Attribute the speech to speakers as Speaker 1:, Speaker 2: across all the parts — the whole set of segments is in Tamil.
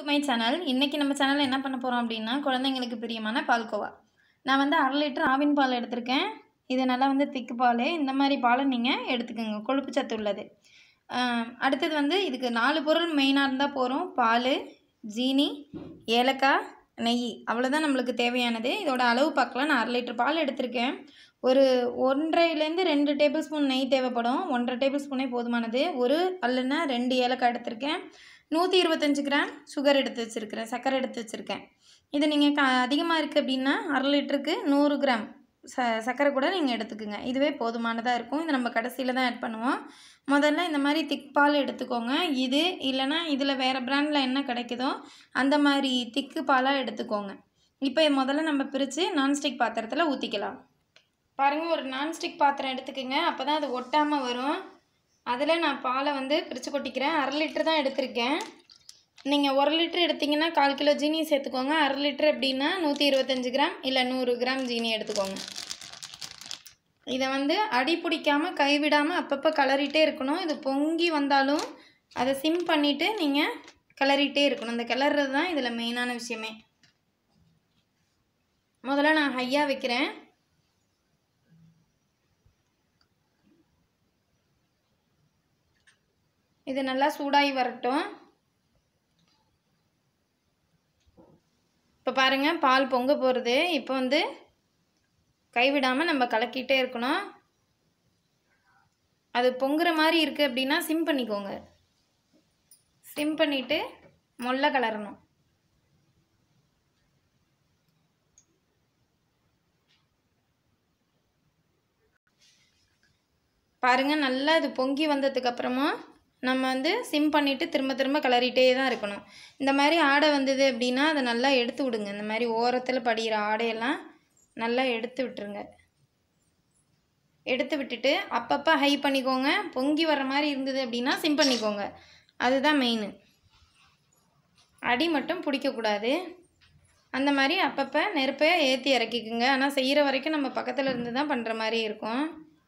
Speaker 1: டு மை சேனல் இன்றைக்கி நம்ம சேனலில் என்ன பண்ண போகிறோம் அப்படின்னா குழந்தைங்களுக்கு பிரியமான பால்கோவா நான் வந்து அரை லிட்டர் ஆவின் பால் எடுத்திருக்கேன் இது நல்லா வந்து திக்கு பால் இந்த மாதிரி பாலை நீங்கள் எடுத்துக்கோங்க கொழுப்பு சத்து உள்ளது ஆஹ் அடுத்தது வந்து இதுக்கு நாலு பொருள் மெயினாக இருந்தால் போகிறோம் பால் ஜீனி ஏலக்காய் நெய் அவ்வளோதான் நம்மளுக்கு தேவையானது இதோட அளவு பார்க்கலாம் நான் அரை லிட்டர் பால் எடுத்திருக்கேன் ஒரு ஒன்றரைலேருந்து ரெண்டு டேபிள் ஸ்பூன் நெய் தேவைப்படும் ஒன்றரை டேபிள் ஸ்பூனே போதுமானது ஒரு அல்லனா ரெண்டு ஏலக்காய் எடுத்திருக்கேன் நூற்றி இருபத்தஞ்சு கிராம் சுகர் எடுத்து வச்சுருக்கிறேன் சர்க்கரை எடுத்து வச்சுருக்கேன் இது நீங்கள் க அதிகமாக இருக்குது அப்படின்னா அரை லிட்டருக்கு நூறு கிராம் ச சர்க்கரை கூட நீங்கள் எடுத்துக்கோங்க இதுவே போதுமானதாக இருக்கும் இது நம்ம கடைசியில் தான் ஆட் பண்ணுவோம் முதல்ல இந்த மாதிரி திக் பால் எடுத்துக்கோங்க இது இல்லைன்னா இதில் வேறு பிராண்டில் என்ன கிடைக்குதோ அந்த மாதிரி திக்கு பாலாக எடுத்துக்கோங்க இப்போ முதல்ல நம்ம பிரித்து நான்ஸ்டிக் பாத்திரத்தில் ஊற்றிக்கலாம் பாருங்கள் ஒரு நான்ஸ்டிக் பாத்திரம் எடுத்துக்கோங்க அப்போ தான் அது ஒட்டாமல் வரும் அதில் நான் பாலை வந்து பிரித்து கொட்டிக்கிறேன் அரை லிட்டர் தான் எடுத்திருக்கேன் நீங்கள் ஒரு லிட்டர் எடுத்தீங்கன்னா கால் கிலோ ஜீனி சேர்த்துக்கோங்க அரை லிட்டர் அப்படின்னா நூற்றி இருபத்தஞ்சி கிராம் இல்லை நூறு கிராம் ஜீனி எடுத்துக்கோங்க இதை வந்து அடி பிடிக்காமல் கைவிடாமல் அப்பப்போ கிளறிட்டே இருக்கணும் இது பொங்கி வந்தாலும் அதை சிம் பண்ணிவிட்டு நீங்கள் கிளறிட்டே இருக்கணும் இந்த கிளறது தான் இதில் மெயினான விஷயமே முதல்ல நான் ஹையாக வைக்கிறேன் இது நல்லா சூடாகி வரட்டும் இப்போ பாருங்கள் பால் பொங்க போகிறது இப்போ வந்து கைவிடாமல் நம்ம கலக்கிட்டே இருக்கணும் அது பொங்குற மாதிரி இருக்குது அப்படின்னா சிம் பண்ணிக்கோங்க சிம் பண்ணிவிட்டு மொல்ல கலரணும் பாருங்கள் நல்லா இது பொங்கி வந்ததுக்கப்புறமா நம்ம வந்து சிம் பண்ணிவிட்டு திரும்ப திரும்ப கிளறிட்டே தான் இருக்கணும் இந்த மாதிரி ஆடை வந்தது அப்படின்னா அதை நல்லா எடுத்து விடுங்க இந்த மாதிரி ஓரத்தில் படிகிற ஆடையெல்லாம் நல்லா எடுத்து விட்டுருங்க எடுத்து விட்டுட்டு அப்பப்போ ஹை பண்ணிக்கோங்க பொங்கி வர மாதிரி இருந்தது அப்படின்னா சிம் பண்ணிக்கோங்க அதுதான் மெயின் அடி மட்டும் பிடிக்கக்கூடாது அந்த மாதிரி அப்பப்போ நெருப்பை ஏற்றி இறக்கிக்குங்க ஆனால் செய்கிற வரைக்கும் நம்ம பக்கத்தில் இருந்து தான் பண்ணுற மாதிரி இருக்கும்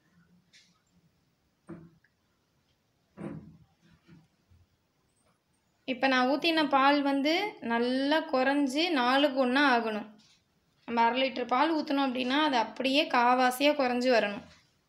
Speaker 1: இப்போ நான் ஊற்றின பால் வந்து நல்லா குறைஞ்சி நாலுக்கு ஒன்றா ஆகணும் நம்ம அரை லிட்டர் பால் ஊற்றணும் அப்படின்னா அது அப்படியே காவாசியாக குறைஞ்சி வரணும்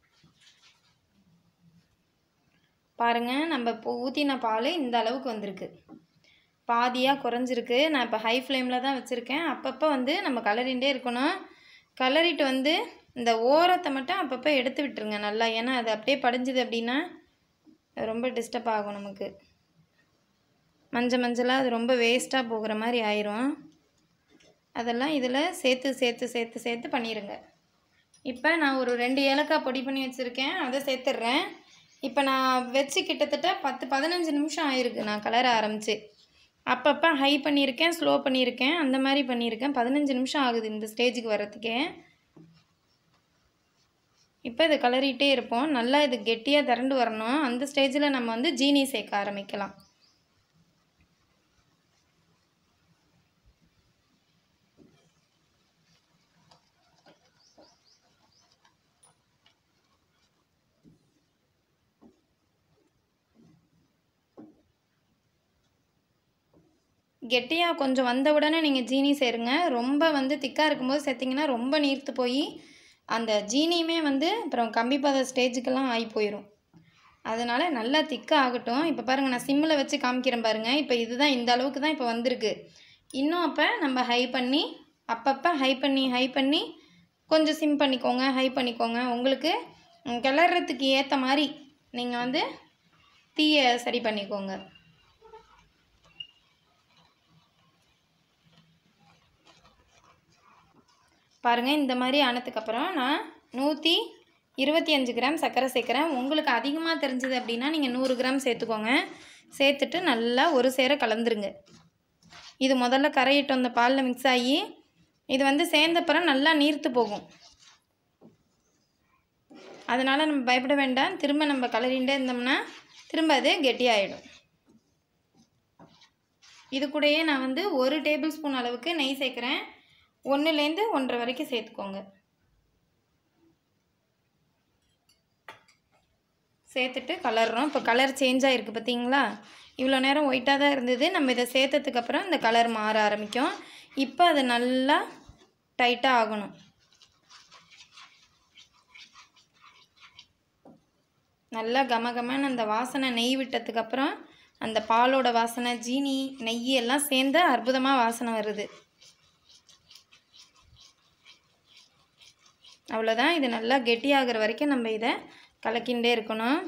Speaker 1: பாருங்கள் நம்ம இப்போ ஊற்றின பால் இந்த அளவுக்கு வந்திருக்கு பாதியாக குறைஞ்சிருக்கு நான் இப்போ ஹை ஃப்ளேமில் தான் வச்சுருக்கேன் அப்பப்போ வந்து நம்ம கலரிண்டே இருக்கணும் கலரிட்டு வந்து இந்த ஓரத்தை மட்டும் அப்பப்போ எடுத்து விட்டுருங்க நல்லா ஏன்னா அது அப்படியே படிஞ்சுது அப்படின்னா ரொம்ப டிஸ்டர்ப் ஆகும் நமக்கு மஞ்சள் மஞ்சளாக அது ரொம்ப வேஸ்ட்டாக போகிற மாதிரி ஆயிரும் அதெல்லாம் இதில் சேர்த்து சேர்த்து சேர்த்து சேர்த்து பண்ணிடுங்க இப்போ நான் ஒரு ரெண்டு ஏலக்காய் பொடி பண்ணி வச்சுருக்கேன் அதை சேர்த்துட்றேன் இப்போ நான் வச்சு கிட்டத்தட்ட பத்து பதினஞ்சு நிமிஷம் ஆயிருக்கு நான் கலர ஆரம்பித்து அப்பப்போ ஹை பண்ணியிருக்கேன் ஸ்லோ பண்ணியிருக்கேன் அந்த மாதிரி பண்ணியிருக்கேன் பதினஞ்சு நிமிஷம் ஆகுது இந்த ஸ்டேஜுக்கு வர்றதுக்கே இப்போ இது கலரிட்டே இருப்போம் நல்லா இது கெட்டியாக திரண்டு வரணும் அந்த ஸ்டேஜில் நம்ம வந்து ஜீனி சேர்க்க ஆரம்பிக்கலாம் கெட்டியாக கொஞ்சம் வந்த உடனே நீங்கள் ஜீனி சேருங்க ரொம்ப வந்து திக்காக இருக்கும்போது சேர்த்திங்கன்னா ரொம்ப நீர்த்து போய் அந்த ஜீனியுமே வந்து அப்புறம் கம்பிப்பத ஸ்டேஜுக்கெல்லாம் ஆகி போயிடும் அதனால் நல்லா திக்காக ஆகட்டும் இப்போ பாருங்கள் நான் சிம்மில் வச்சு காமிக்கிறேன் பாருங்கள் இப்போ இதுதான் இந்த அளவுக்கு தான் இப்போ வந்திருக்கு இன்னும் அப்போ நம்ம ஹை பண்ணி அப்பப்போ ஹை பண்ணி ஹை பண்ணி கொஞ்சம் சிம் பண்ணிக்கோங்க ஹை பண்ணிக்கோங்க உங்களுக்கு கிளறதுக்கு ஏற்ற மாதிரி நீங்கள் வந்து தீயை சரி பண்ணிக்கோங்க பாருங்கள் இந்த மாதிரி ஆனதுக்கப்புறம் நான் நூற்றி இருபத்தி அஞ்சு கிராம் சர்க்கரை சேர்க்குறேன் உங்களுக்கு அதிகமாக தெரிஞ்சது அப்படின்னா நீங்கள் நூறு கிராம் சேர்த்துக்கோங்க சேர்த்துட்டு நல்லா ஒரு சேர கலந்துருங்க இது முதல்ல கரையிட்டு வந்த பாலில் மிக்ஸ் ஆகி இது வந்து சேர்ந்தப்புறம் நல்லா நீர்த்து போகும் அதனால் நம்ம பயப்பட வேண்டாம் திரும்ப நம்ம கலரிண்டே இருந்தோம்னா திரும்ப அது கெட்டியாயிடும் இது கூடயே நான் வந்து ஒரு டேபிள் ஸ்பூன் அளவுக்கு நெய் சேர்க்குறேன் ஒன்றுலேருந்து ஒன்றரை வரைக்கும் சேர்த்துக்கோங்க சேர்த்துட்டு கலர்றோம் இப்போ கலர் சேஞ்ச் ஆகிருக்கு பார்த்தீங்களா இவ்வளோ நேரம் ஒயிட்டாக தான் இருந்தது நம்ம இதை சேர்த்ததுக்கப்புறம் இந்த கலர் மாற ஆரம்பிக்கும் இப்போ அது நல்லா டைட்டாக ஆகணும் நல்லா கம கமன்னு அந்த வாசனை நெய் விட்டதுக்கப்புறம் அந்த பாலோட வாசனை ஜீனி நெய் எல்லாம் சேர்ந்து அற்புதமாக வாசனை வருது அவ்வளோதான் இது நல்லா கெட்டியாகிற வரைக்கும் நம்ம இதை கலக்கிண்டே இருக்கணும்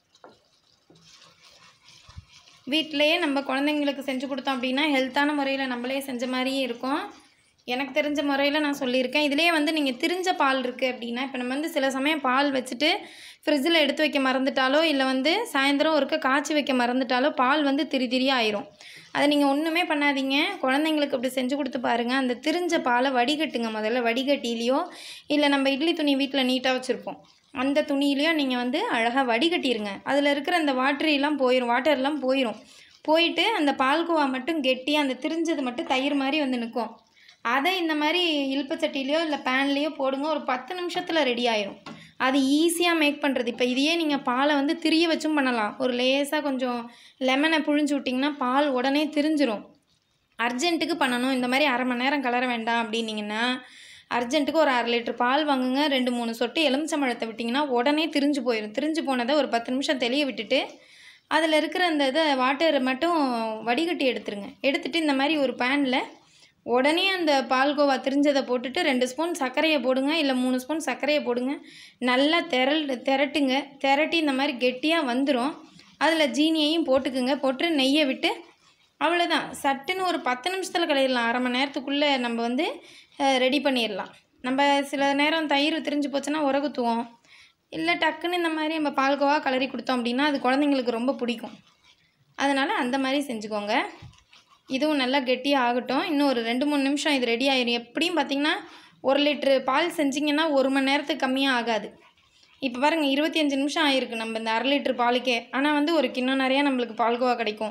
Speaker 1: வீட்டிலையே நம்ம குழந்தைங்களுக்கு செஞ்சு கொடுத்தோம் அப்படின்னா ஹெல்த்தான முறையில் நம்மளே செஞ்ச மாதிரியே இருக்கும் எனக்கு தெரிஞ்ச முறையில் நான் சொல்லியிருக்கேன் இதுலேயே வந்து நீங்கள் திரிஞ்ச பால் இருக்குது அப்படின்னா இப்போ நம்ம வந்து சில சமயம் பால் வச்சுட்டு ஃப்ரிட்ஜில் எடுத்து வைக்க மறந்துட்டாலோ இல்லை வந்து சாயந்தரம் ஒருக்க காய்ச்சி வைக்க மறந்துட்டாலோ பால் வந்து திரி திரியாக ஆயிரும் அதை நீங்கள் ஒன்றுமே பண்ணாதீங்க குழந்தைங்களுக்கு அப்படி செஞ்சு கொடுத்து பாருங்கள் அந்த திரிஞ்ச பாலை வடிகட்டுங்க முதல்ல வடிகட்டிலையோ இல்லை நம்ம இட்லி துணி வீட்டில் நீட்டாக வச்சுருப்போம் அந்த துணியிலையோ நீங்கள் வந்து அழகாக வடிகட்டிருங்க அதில் இருக்கிற அந்த வாட்டரெல்லாம் போயிடும் வாட்டர்லாம் போயிடும் போயிட்டு அந்த பால்கோவா மட்டும் கெட்டி அந்த திரிஞ்சது மட்டும் தயிர் மாதிரி வந்து நிற்கும் அதை இந்த மாதிரி இல்பச்சட்டிலையோ இல்லை பேன்லேயோ போடுங்க ஒரு பத்து நிமிஷத்தில் ரெடி ஆயிரும் அது ஈஸியாக மேக் பண்ணுறது இப்போ இதையே நீங்கள் பாலை வந்து திரிய வச்சும் பண்ணலாம் ஒரு லேசாக கொஞ்சம் லெமனை புழிஞ்சு விட்டிங்கன்னா பால் உடனே திரிஞ்சிரும் அர்ஜென்ட்டுக்கு பண்ணணும் இந்த மாதிரி அரை மணி நேரம் கலர வேண்டாம் அப்படின்னீங்கன்னா அர்ஜென்ட்டுக்கு ஒரு அரை லிட்டர் பால் வாங்குங்க ரெண்டு மூணு சொட்டு எலுமிச்சம்பழத்தை விட்டிங்கன்னா உடனே திரிஞ்சு போயிடும் திரிஞ்சு போனதை ஒரு பத்து நிமிஷம் தெளிய விட்டுட்டு அதில் இருக்கிற அந்த இதை வாட்டரை மட்டும் வடிகட்டி எடுத்துருங்க எடுத்துகிட்டு இந்த மாதிரி ஒரு பேனில் உடனே அந்த பால்கோவா திரிஞ்சதை போட்டுட்டு ரெண்டு ஸ்பூன் சர்க்கரையை போடுங்க இல்லை மூணு ஸ்பூன் சர்க்கரையை போடுங்க நல்லா திரள் திரட்டுங்க திரட்டி இந்த மாதிரி கெட்டியாக வந்துடும் அதில் ஜீனியையும் போட்டுக்குங்க போட்டு நெய்யை விட்டு அவ்வளோதான் சட்டுன்னு ஒரு பத்து நிமிஷத்தில் கலையிடலாம் அரை மணி நேரத்துக்குள்ளே நம்ம வந்து ரெடி பண்ணிடலாம் நம்ம சில நேரம் தயிர் திரிஞ்சு போச்சுன்னா உரகுத்துவோம் இல்லை டக்குன்னு இந்த மாதிரி நம்ம பால்கோவா கலரி கொடுத்தோம் அப்படின்னா அது குழந்தைங்களுக்கு ரொம்ப பிடிக்கும் அதனால் அந்த மாதிரி செஞ்சுக்கோங்க இதுவும் நல்லா கெட்டியாக ஆகட்டும் இன்னும் ஒரு ரெண்டு மூணு நிமிஷம் இது ரெடி ஆயிரும் எப்படியும் பார்த்தீங்கன்னா ஒரு லிட்ரு பால் செஞ்சிங்கன்னா ஒரு மணி நேரத்துக்கு கம்மியாக ஆகாது இப்போ பாருங்கள் இருபத்தி அஞ்சு நிமிஷம் ஆயிருக்கு நம்ம இந்த அரை லிட்ரு பாலுக்கே ஆனால் வந்து ஒரு கிண்ணம் நிறையா நம்மளுக்கு பால்கோவா கிடைக்கும்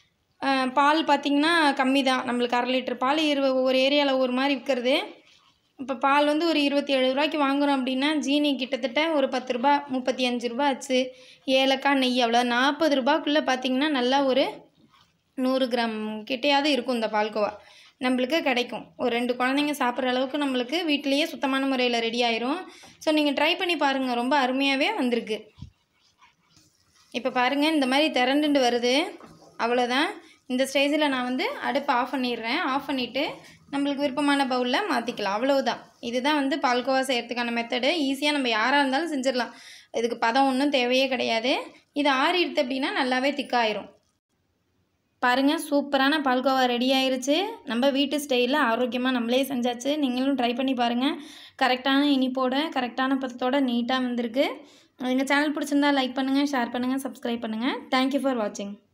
Speaker 1: அஹ் பால் பார்த்திங்கன்னா கம்மி தான் நம்மளுக்கு அரை லிட்டர் பால் இரு ஒவ்வொரு ஏரியாவில் ஒரு மாதிரி விற்கிறது இப்போ பால் வந்து ஒரு இருபத்தி ஏழு ரூபாய்க்கு வாங்குகிறோம் அப்படின்னா ஜீனி கிட்டத்தட்ட ஒரு பத்து ரூபா முப்பத்தி அஞ்சு ரூபா ஆச்சு ஏலக்காய் நெய் அவ்வளோ நாற்பது ரூபாய்க்குள்ளே பார்த்திங்கன்னா நல்லா ஒரு நூறு கிராம் கிட்டையாவது இருக்கும் இந்த பால்கோவா நம்மளுக்கு கிடைக்கும் ஒரு ரெண்டு குழந்தைங்க சாப்பிட்ற அளவுக்கு நம்மளுக்கு வீட்டிலேயே சுத்தமான முறையில் ரெடி ஆயிரும் ஸோ நீங்கள் ட்ரை பண்ணி பாருங்கள் ரொம்ப அருமையாகவே வந்திருக்கு இப்போ பாருங்கள் இந்த மாதிரி திரண்டுண்டு வருது அவ்வளோதான் இந்த ஸ்டேஜில் நான் வந்து அடுப்பை ஆஃப் பண்ணிடுறேன் ஆஃப் பண்ணிவிட்டு நம்மளுக்கு விருப்பமான பவுலில் மாற்றிக்கலாம் அவ்வளவுதான் இதுதான் வந்து பால்கோவா செய்கிறதுக்கான மெத்தடு ஈஸியாக நம்ம யாராக இருந்தாலும் செஞ்சிடலாம் இதுக்கு பதம் ஒன்றும் தேவையே கிடையாது இது ஆறிடுது அப்படின்னா நல்லாவே திக்காயிரும் பாருங்கள் சூப்பரான பால்கோவா ரெடி ஆயிருச்சு நம்ம வீட்டு ஸ்டைலில் ஆரோக்கியமாக நம்மளே செஞ்சாச்சு நீங்களும் ட்ரை பண்ணி பாருங்கள் கரெக்டான இனிப்போட கரெக்டான பதத்தோட நீட்டாக வந்திருக்கு எங்கள் சேனல் பிடிச்சிருந்தா லைக் பண்ணுங்கள் ஷேர் பண்ணுங்கள் சப்ஸ்கிரைப் பண்ணுங்கள் தேங்க்யூ ஃபார் வாட்சிங்